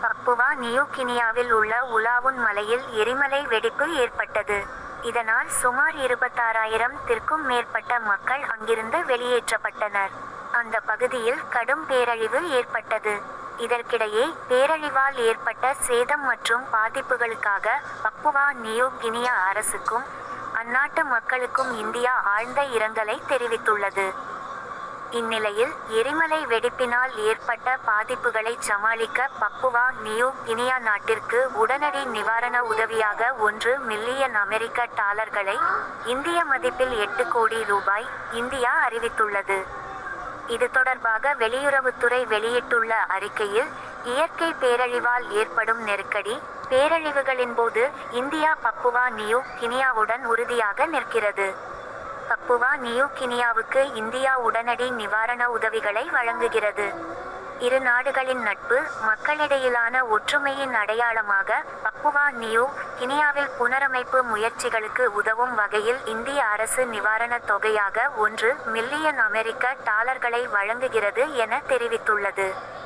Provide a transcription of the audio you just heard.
Papua new கினியாவில் உள்ள உலாவுன் மலையில் எரிமலை வெடிப்பு ஏற்பட்டது இதனால் சுமார் இருபத்தாறாயிரம் திற்கும் மேற்பட்ட மக்கள் அங்கிருந்து வெளியேற்றப்பட்டனர் அந்த பகுதியில் கடும் பேரழிவு ஏற்பட்டது இதற்கிடையே பேரழிவால் ஏற்பட்ட சேதம் மற்றும் பாதிப்புகளுக்காக பப்புவா நியூ கினியா அரசுக்கும் அந்நாட்டு மக்களுக்கும் இந்தியா ஆழ்ந்த இரங்கலை தெரிவித்துள்ளது இந்நிலையில் எரிமலை வெடிப்பினால் ஏற்பட்ட பாதிப்புகளை சமாளிக்க பப்புவா நியூ கினியா நாட்டிற்கு உடனடி நிவாரண உதவியாக ஒன்று மில்லியன் அமெரிக்க டாலர்களை இந்திய மதிப்பில் எட்டு கோடி ரூபாய் இந்தியா அறிவித்துள்ளது இது தொடர்பாக வெளியுறவுத்துறை வெளியிட்டுள்ள அறிக்கையில் இயற்கை பேரழிவால் ஏற்படும் நெருக்கடி பேரழிவுகளின் போது இந்தியா பப்புவா நியூ கினியாவுடன் உறுதியாக நிற்கிறது பப்புவா நியூ கினியாவுக்கு இந்தியா உடனடி நிவாரண உதவிகளை வழங்குகிறது இரு நாடுகளின் நட்பு மக்களிடையிலான ஒற்றுமையின் அடையாளமாக பப்புவா நியூ கினியாவில் புனரமைப்பு முயற்சிகளுக்கு உதவும் வகையில் இந்திய அரசு நிவாரணத் தொகையாக ஒன்று மில்லியன் அமெரிக்க டாலர்களை வழங்குகிறது என தெரிவித்துள்ளது